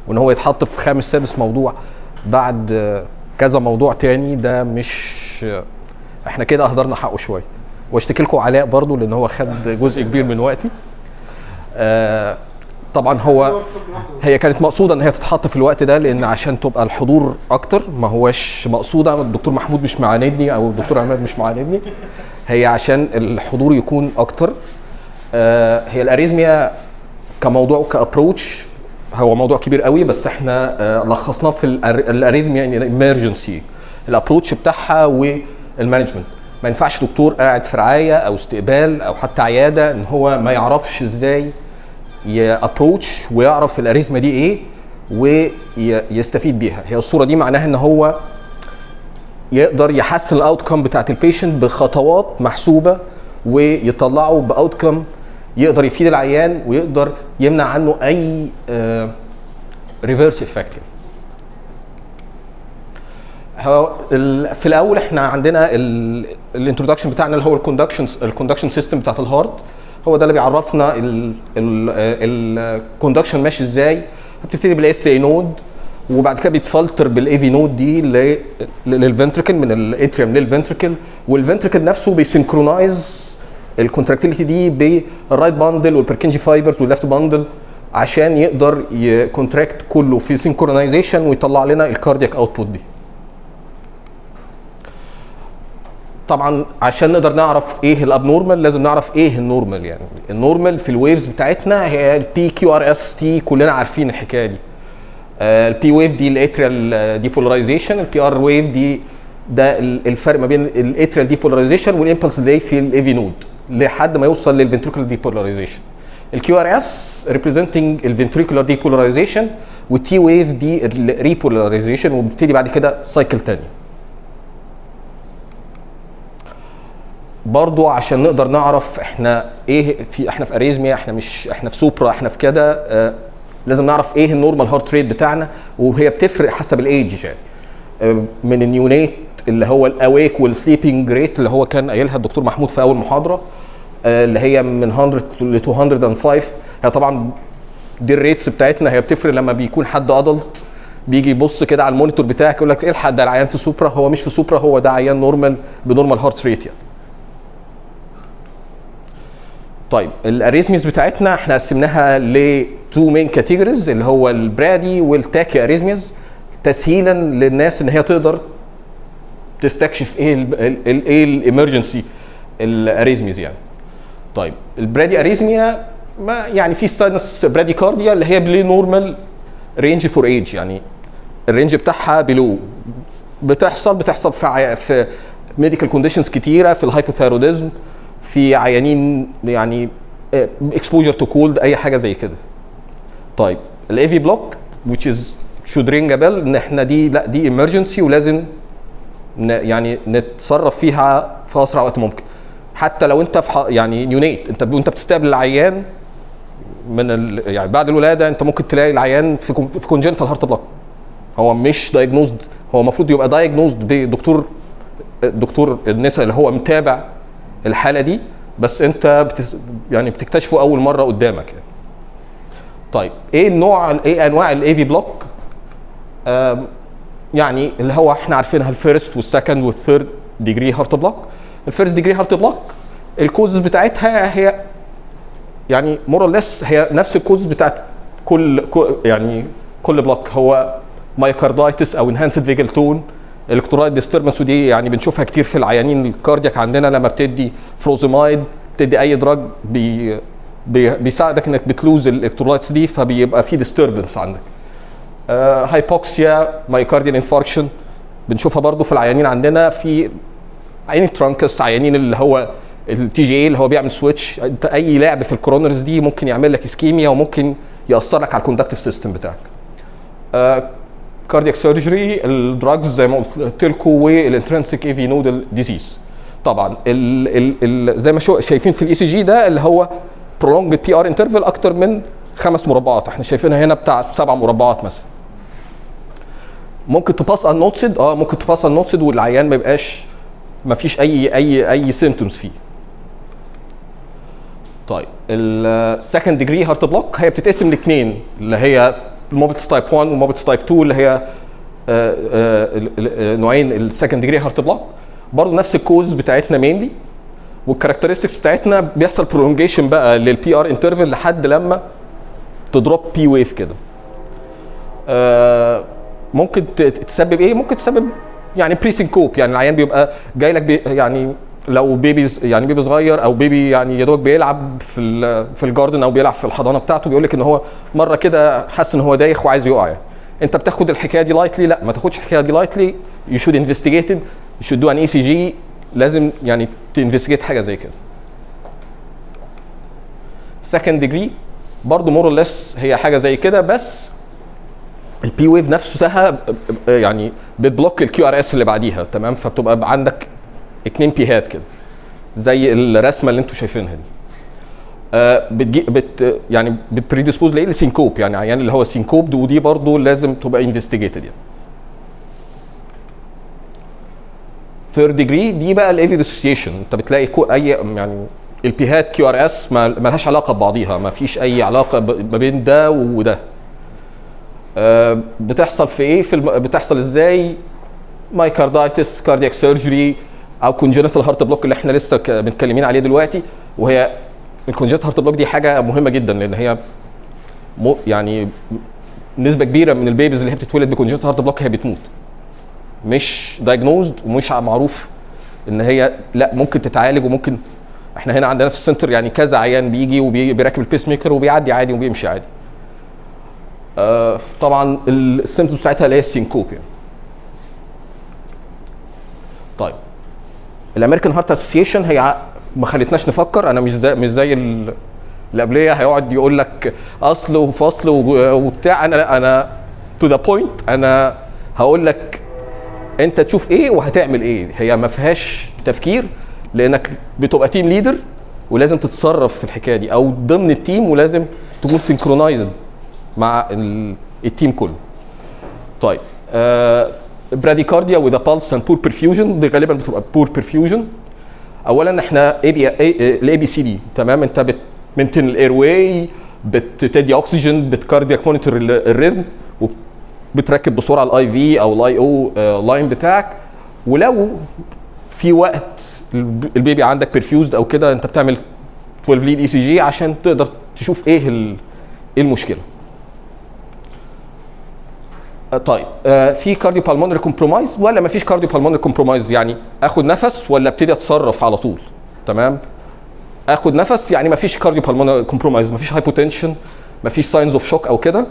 وان هو يتحط في خامس سادس موضوع بعد آه، كذا موضوع تاني ده مش آه، احنا كده اهدرنا حقه شويه واشتكي لكم علاء برضو لان هو خد جزء كبير من وقتي آه، طبعا هو هي كانت مقصوده ان هي تتحط في الوقت ده لان عشان تبقى الحضور اكتر ما هوش مقصوده الدكتور محمود مش معاندني او الدكتور عماد مش معاندني هي عشان الحضور يكون اكتر آه، هي الاريزميا كموضوع كابروتش هو موضوع كبير قوي بس احنا آه، لخصناه في الأر- الاريزميا ايمرجنسي الابروتش بتاعها والمانجمنت ما ينفعش دكتور قاعد في رعايه او استقبال او حتى عياده ان هو ما يعرفش ازاي يابروتش ويعرف الاريزما دي ايه ويستفيد بيها هي الصوره دي معناها ان هو يقدر يحسن الاوتكم بتاعت البيشنت بخطوات محسوبه ويطلعه باوتكم يقدر يفيد العيان ويقدر يمنع عنه اي ريفرس افكت هو ال- في الاول احنا عندنا الانترودكشن بتاعنا اللي هو الكوندكشن الكوندكشن سيستم بتاعت الهارت هو ده اللي بيعرفنا الكوندكشن ماشي ازاي بتبتدي بالاس اي نود وبعد كده بيتفلتر بالاي في نود دي ل- للفنتركل من الاتريوم للفنتركل والفنتركل نفسه بيسنكرونايز الكونتراكتيليتي دي بالرايت باندل والبركنجي فايبرز والليفت باندل عشان يقدر يكونتراكت كله في سينكرونايزيشن ويطلع لنا الكاردياك اوتبوت دي طبعا عشان نقدر نعرف ايه الابنورمال لازم نعرف ايه النورمال يعني النورمال في الويفز بتاعتنا هي البي كيو ار اس تي كلنا عارفين الحكايه دي البي ويف دي الاتريال ديبولاريزيشن البي ار ويف دي ده ال- الفرق ما بين الاتريال ديبولاريزيشن والامبلس اللي في الاي في نود لحد ما يوصل للفنتريكولار ديبولاريزيشن الكيو ار اس ريبريزنتنج الفنتريكولار ديبولاريزيشن والتي ويف دي الريبولاريزيشن وبتبتدي بعد كده سايكل تاني برضو عشان نقدر نعرف احنا ايه في احنا في اريزميا احنا مش احنا في سوبرا احنا في كده آه لازم نعرف ايه النورمال هارت ريت بتاعنا وهي بتفرق حسب الايدج يعني آه من النيونيت اللي هو الاويك والسليبنج ريت اللي هو كان قايلها الدكتور محمود في اول محاضره آه اللي هي من 100 ل 205 هي طبعا دي الريتس بتاعتنا هي بتفرق لما بيكون حد ادلت بيجي يبص كده على المونيتور بتاعك يقول لك الحق ده العيان في سوبرا هو مش في سوبرا هو ده عيان نورمال بنورمال هارت ريت يعني طيب الاريزميز بتاعتنا احنا قسمناها لتو مين كاتيجوريز اللي هو البرادي والتاكي اريزميز تسهيلا للناس ان هي تقدر تستكشف ايه ال- ال- ال- ايه الامرجنسي الاريزميز يعني طيب البرادي اريزميا ما يعني في ساينس برادي كارديا اللي هي بلي نورمال رينج فور ايج يعني الرينج بتاعها بلو بتحصل بتحصل في عي... في ميديكال كونديشنز كتيره في الهايبوثايروديزم في عيانين يعني اكسبوجر تو كولد اي حاجه زي كده طيب الاي في بلوك which is should ring a bell ان احنا دي لا دي emergency ولازم ن يعني نتصرف فيها في اسرع وقت ممكن حتى لو انت في ح- يعني نيونيت انت وانت بتستقبل العيان من ال يعني بعد الولاده انت ممكن تلاقي العيان في كون- في كونجنتال هارت بلوك هو مش دايجنوزد هو المفروض يبقى دايجنوزد بدكتور دكتور النساء اللي هو متابع الحاله دي بس انت بتس يعني بتكتشفه اول مره قدامك يعني. طيب ايه النوع ايه انواع الاي في بلوك يعني اللي هو احنا عارفينها الفيرست والسكند والثيرد ديجري هارت بلوك الفيرست ديجري هارت بلوك الكوزز بتاعتها هي يعني مور ليس هي نفس الكوزز بتاعت كل كل- يعني كل بلوك هو مايوكاردايتس او انهانسد فيجل تون الكترولايت ديستربنس ودي يعني بنشوفها كتير في العيانين الكاردياك عندنا لما بتدي فروزيمايد بتدي اي دراج بي بي بيساعدك انك بتلوز الالكترولايتس دي فبيبقى في ديستربنس عندك هايبوكسيا مايوكارديال انفاركشن بنشوفها برضو في العيانين عندنا في عيانين ترانكس عيانين اللي هو التي جي اي اللي هو بيعمل سويتش انت اي لعب في الكورونرز دي ممكن يعمل لك اسكيميا وممكن ياثر لك على الكوندكتيف سيستم بتاعك كاردياك سيرجري الدراجز زي ما قلت لكم والانترنسيك اي في نودل ديزيز طبعا ال ال ال زي ما شو شايفين في الاي سي جي ده اللي هو prolonged بي ار انترفال اكتر من خمس مربعات احنا شايفينها هنا بتاع سبع مربعات مثلا ممكن تباس ان نوتسد اه ممكن تباس ان نوتسد والعيان ما يبقاش ما فيش اي اي اي سيمتومز فيه طيب السكند ديجري هارت بلوك هي بتتقسم لاثنين اللي هي الموبتس تايب 1 وموبتس تايب 2 اللي هي آه، آه، ال- ال- نوعين السكند ديجري هارت بلوك برضه نفس الكوز بتاعتنا مينلي والكاركترستكس بتاعتنا بيحصل برولونجيشن بقى للبي ار انترفال لحد لما تضرب بي ويف كده آه، ممكن ت- تسبب ايه ممكن تسبب يعني بريسنكوب يعني العيان بيبقى جاي لك بي يعني لو بيبي يعني بيبي صغير او بيبي يعني يا دوب بيلعب في ال- في الجاردن او بيلعب في الحضانه بتاعته بيقول لك ان هو مره كده حاسس ان هو دايخ وعايز يقع يعني. انت بتاخد الحكايه دي لايتلي لا ما تاخدش الحكايه دي لايتلي يو شود انفستيجيتد يو شود دو ان اي سي جي لازم يعني تنفستيجيت حاجه زي كده سكند ديجري برضه مور ليس هي حاجه زي كده بس البي ويف نفسها ب- ب- يعني بتبلوك الكيو ار اس اللي بعديها تمام فبتبقى عندك اتنين بيهات كده زي الرسمه اللي انتوا شايفينها دي آه بتجي بت يعني بتبريديسبوز لايه لسينكوب يعني عيان اللي هو سينكوب ودي برضه لازم تبقى انفستيجيتد يعني ثيرد ديجري دي بقى الايفي ديسوسيشن انت بتلاقي كو اي يعني البيهات كيو ار اس ما لهاش علاقه ببعضيها ما فيش اي علاقه ب- ما بين ده وده آه، بتحصل في ايه في الم... بتحصل ازاي مايكاردايتس كاردياك سيرجري او كونجنتال هارت بلوك اللي احنا لسه ك- متكلمين عليه دلوقتي وهي الكونجنتال هارت بلوك دي حاجه مهمه جدا لان هي م... يعني نسبه كبيره من البيبيز اللي هي بتتولد بكونجنتال هارت بلوك هي بتموت مش دايجنوزد ومش معروف ان هي لا ممكن تتعالج وممكن احنا هنا عندنا في السنتر يعني كذا عيان بيجي وبيركب البيس ميكر وبيعدي عادي وبيمشي عادي آه طبعا السيمتومز بتاعتها اللي هي السينكوب يعني طيب الامريكان هارت اسوسيشن هي ع- ما خلتناش نفكر انا مش زي مش زي ال- اللي قبليه هيقعد يقول لك اصل وفصل و- وبتاع انا لا انا تو ذا بوينت انا هقول لك انت تشوف ايه وهتعمل ايه هي ما فيهاش تفكير لانك بتبقى تيم ليدر ولازم تتصرف في الحكايه دي او ضمن التيم ولازم تكون سينكرونايزد مع ال- التيم كله طيب آه براديكارديا وذا بالس اند بور برفيوجن دي غالبا بتبقى بور برفيوجن اولا احنا اي بي الاي بي سي دي تمام انت بتمنتن الاير واي بتدي اكسجين بتكاردياك مونيتور الريذم وبتركب بسرعه الاي في او الاي او لاين بتاعك ولو في وقت الب- البيبي عندك برفيوزد او كده انت بتعمل 12 ليد اي سي جي عشان تقدر تشوف ايه ال- ايه المشكله آه، طيب آه في كارديو بالمونري كومبرومايز ولا ما فيش كارديو بالمونري كومبرومايز يعني اخد نفس ولا ابتدي اتصرف على طول تمام اخد نفس يعني ما فيش كارديو بالمونري كومبرومايز ما فيش هايبوتنشن ما فيش ساينز اوف شوك او كده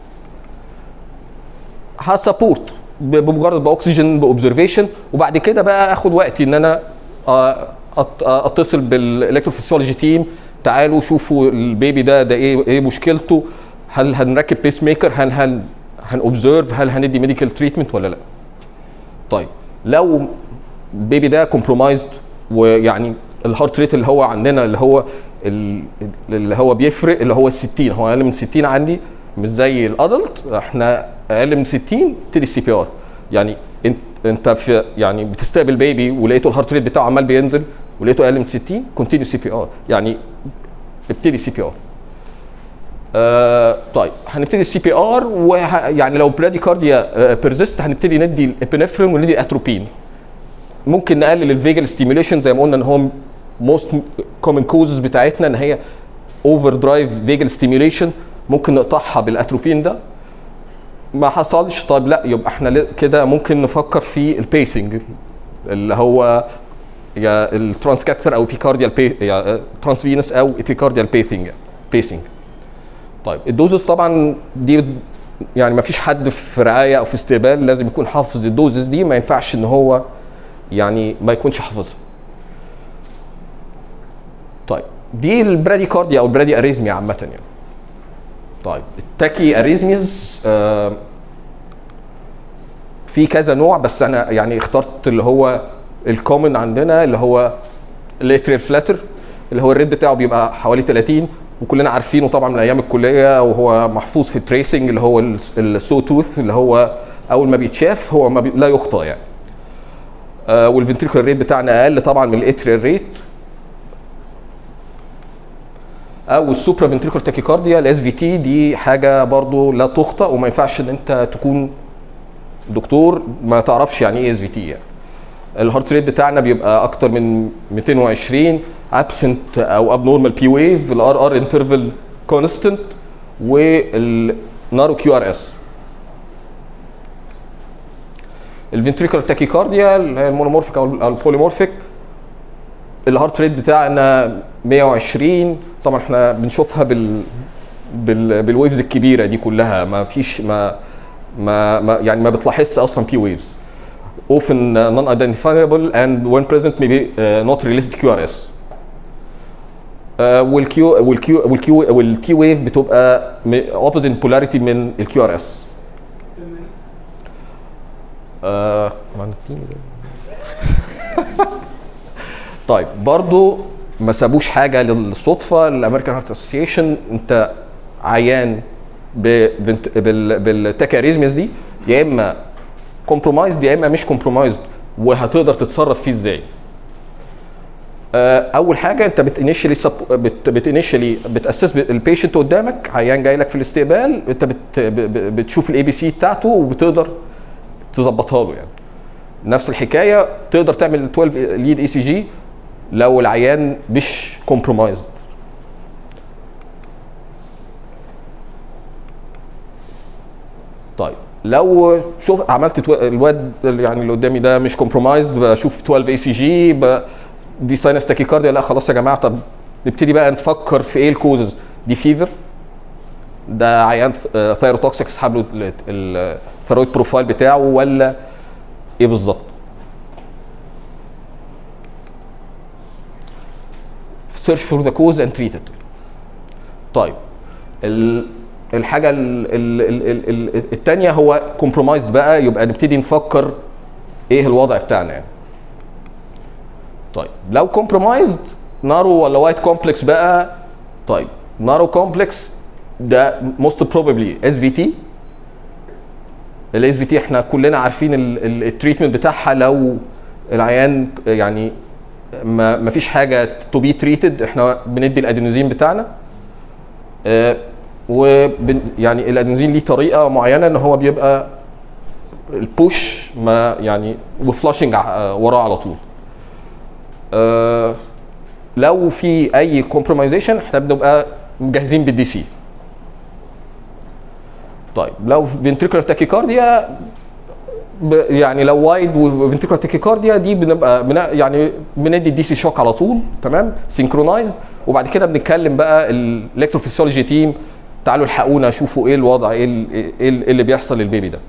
هسبورت ب- بمجرد باكسجين باوبزرفيشن وبعد كده بقى اخد وقتي ان انا آه، أت- آه، اتصل بالالكتروفيسيولوجي تيم تعالوا شوفوا البيبي ده ده ايه ايه مشكلته هل هنركب بيس ميكر هل هل هنوبزرف هل هندي ميديكال تريتمنت ولا لا طيب لو البيبي ده كومبرومايزد ويعني الهارت ريت اللي هو عندنا اللي هو ال- اللي هو بيفرق اللي هو ال 60 هو اقل من 60 عندي مش زي الادلت احنا اقل من 60 ابتدي السي بي ار يعني انت انت في يعني بتستقبل بيبي ولقيته الهارت ريت بتاعه عمال بينزل ولقيته اقل من 60 كونتينيو سي بي ار يعني ابتدي سي بي ار آه طيب هنبتدي السي بي ار ويعني لو براديكارديا بيرزيست هنبتدي ندي الابنفرين وندي اتروبين ممكن نقلل الفيجل ستيميوليشن زي ما قلنا ان هو موست كومن كوزز بتاعتنا ان هي اوفر درايف فيجل ستيميوليشن ممكن نقطعها بالاتروبين ده ما حصلش طيب لا يبقى احنا ل- كده ممكن نفكر في البيسنج اللي هو يا الترانس كاثر او بيكارديال بي يا ترانس فينس او ابيكارديال بيثنج بيسنج طيب الدوزز طبعا دي يعني ما فيش حد في رعايه او في استقبال لازم يكون حافظ الدوزز دي ما ينفعش ان هو يعني ما يكونش حافظها طيب دي البراديكارديا او البرادي اريزميا عامه يعني طيب التاكي اريزميز آه في كذا نوع بس انا يعني اخترت اللي هو الكومن عندنا اللي هو الاتريال فلاتر اللي هو الريت بتاعه بيبقى حوالي 30 وكلنا عارفينه طبعا من ايام الكليه وهو محفوظ في التريسنج اللي هو السو توث اللي هو اول ما بيتشاف هو ما بي لا يخطى يعني آه والفنتريكولار ريت بتاعنا اقل طبعا من الاتريال ريت او السوبرا فنتريكول تاكيكارديا الاس في تي دي حاجه برضو لا تخطئ وما ينفعش ان انت تكون دكتور ما تعرفش يعني ايه اس في تي يعني الهارت ريت بتاعنا بيبقى اكتر من 220 ابسنت او اب نورمال بي ويف الار ار انترفال كونستنت والنارو كيو ار اس الفنتريكولار تاكيكارديا اللي هي المونومورفيك او البوليمورفيك الهارت ريت بتاعنا 120 طبعا احنا بنشوفها بال بال بالويفز الكبيره دي كلها ما فيش ما ما, ما يعني ما بتلاحظش اصلا بي ويفز often uh, non-identifiable and when present maybe uh, not related to QRS. Uh, والكيو والكيو والكيو والتي ويف بتبقى opposite polarity من الكيو ار اس. طيب برضو ما سابوش حاجه للصدفه الامريكان هارت اسوسيشن انت عيان بفنت- بال- بالتكاريزمز دي يا اما كومبرومايزد يا اما مش كومبرومايزد وهتقدر تتصرف فيه ازاي آه، اول حاجه انت بتنشلي بت بتنشلي بتاسس البيشنت قدامك عيان جاي لك في الاستقبال انت بت ب- ب- بتشوف الاي بي سي بتاعته وبتقدر تظبطها له يعني نفس الحكايه تقدر تعمل 12 ليد اي سي جي لو العيان مش كومبرومايزد طيب لو شوف عملت تو... الواد يعني اللي قدامي ده مش كومبرومايزد بشوف 12 اي سي جي ب... دي ساينس تاكيكارديا لا خلاص يا جماعه طب نبتدي بقى نفكر في ايه الكوزز دي فيفر ده عيان ثايروتوكسيك اسحب له ال- ال- الثيرويد بروفايل بتاعه ولا ايه بالظبط search for the cause and treat it طيب ال- الحاجه ال- ال- ال- ال- ال- التانية هو compromised بقى يبقى نبتدي نفكر ايه الوضع بتاعنا يعني طيب لو compromised نارو ولا وايت كومبلكس بقى طيب نارو كومبلكس ده most probably SVT الاس في تي احنا كلنا عارفين ال- ال- التريتمنت بتاعها لو العيان يعني ما ما فيش حاجه تو بي تريتد احنا بندي الادينوزين بتاعنا آه، وبن يعني الادينوزين ليه طريقه معينه ان هو بيبقى البوش ما يعني وفلاشنج وراه على طول آه، لو في اي كومبرومايزيشن احنا بنبقى مجهزين بالدي سي طيب لو فنتريكولار تاكيكارديا ب- يعني لو وايد وفنتريكولار تاكيكارديا دي بنبقى بن يعني بندي الدي سي شوك على طول تمام سينكرونايزد وبعد كده بنتكلم بقى الالكتروفيسيولوجي تيم تعالوا الحقونا شوفوا ايه الوضع ايه ال- ايه ال- إيه اللي بيحصل للبيبي ده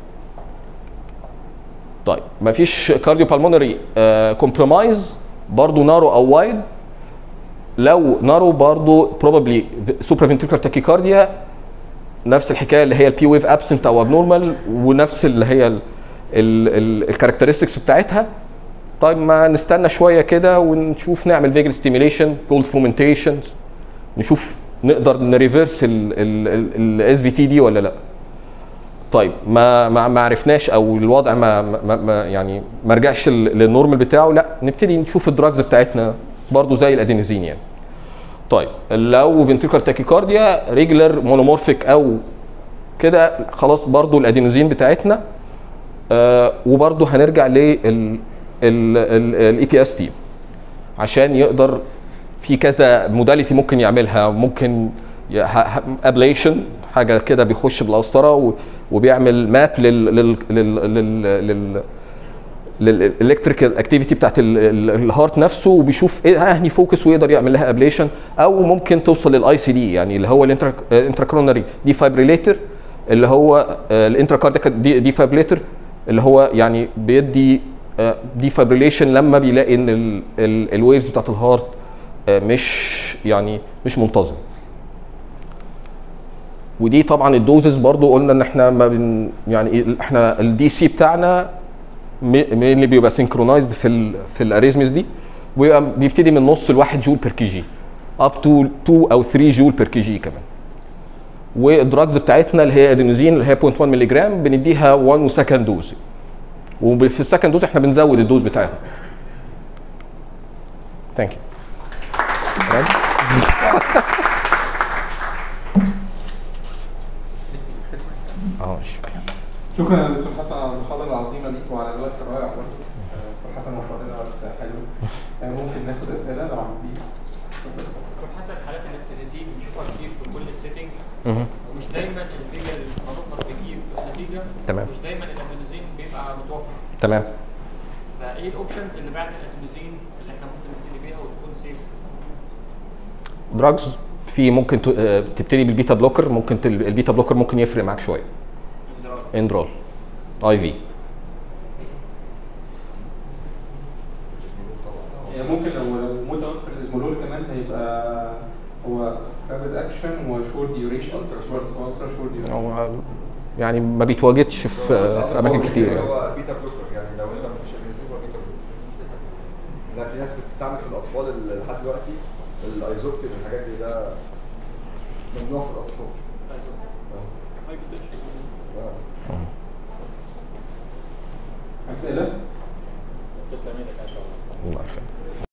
طيب مفيش كارديو بالمونري كومبرومايز برضو نارو او وايد لو نارو برضو بروبابلي سوبرا فنتريكولار تاكيكارديا نفس الحكايه اللي هي البي ويف ابسنت او ابنورمال ونفس اللي هي الكاركترستكس بتاعتها طيب ما نستنى شويه كده ونشوف نعمل فيجل ستيميليشن جولد فومنتيشن نشوف نقدر نريفرس الاس في تي دي ولا لا طيب ما ما ما عرفناش او الوضع ما, ما, ما يعني ما رجعش لل- للنورمال بتاعه لا نبتدي نشوف الدراجز بتاعتنا برضو زي الادينوزين يعني طيب لو فنتريكولار تاكيكارديا ريجولار مونومورفيك او كده خلاص برضو الادينوزين بتاعتنا آه وبرضو هنرجع لل الاي بي اس تي عشان يقدر في كذا موداليتي ممكن يعملها ممكن ابليشن حاجه كده بيخش بالقسطره و- وبيعمل ماب لل لل لل لل, لل للالكتريكال اكتيفيتي بتاعت ال- ال- الهارت نفسه وبيشوف ايه هني فوكس ويقدر يعمل لها ابليشن او ممكن توصل للاي سي دي يعني اللي هو الانتراكرونري دي فايبريليتر اللي هو الانتراكارديك دي فايبريليتر اللي هو يعني بيدي دي فايبريليشن لما بيلاقي ان الويفز بتاعت الهارت آه، مش يعني مش منتظم ودي طبعا الدوزز برضو قلنا ان احنا ما بن يعني احنا الدي سي بتاعنا اللي بيبقى سينكرونايزد في ال في الاريزمز دي ويبقى بيبتدي من نص لواحد جول بير كي جي اب تو 2 او 3 جول بير كي جي كمان والدراجز بتاعتنا اللي هي ادينوزين اللي هي 0.1 مللي جرام بنديها 1 وسكند دوز وفي السكند دوز احنا بنزود الدوز بتاعها ثانك يو اه ماشي شكرا يا دكتور حسن على المحاضرة العظيمة دي وعلى الوقت الرائع برضه آه، دكتور حسن وفر لنا وقت حلو آه، ممكن ناخد أسئلة لو عندي دكتور حسن حالات الاستراتيجي بنشوفها كتير في كل السيتنج مهم. ومش دايما النتيجه المعروفه بتجيب نتيجه تمام. مش دايما الادرينالين بيبقى متوفر تمام فايه الاوبشنز اللي بعد الادرينالين اللي احنا ممكن نبتدي بيها وتكون سيف دراجز في ممكن ت- آه، تبتدي بالبيتا بلوكر ممكن تل- البيتا بلوكر ممكن يفرق معاك شويه اندرال اي في يعني ممكن لو لو متوفر الازمولول كمان هيبقى هو رابid اكشن وشورت ديوريشن الترا شورت الترا شورت ديوريشن هو يعني ما بيتواجدش في في اماكن كتير يعني هو بيتا بلوكر يعني لو انت مفيش ادرينالين هو بيتا بلوكر لا في ناس بتستعمل في الاطفال ال- لحد دلوقتي الايزوبتين والحاجات دي ده ممنوع في الاطفال اه. اه. اسئله تسلم ايدك ان شاء الله الله يخليك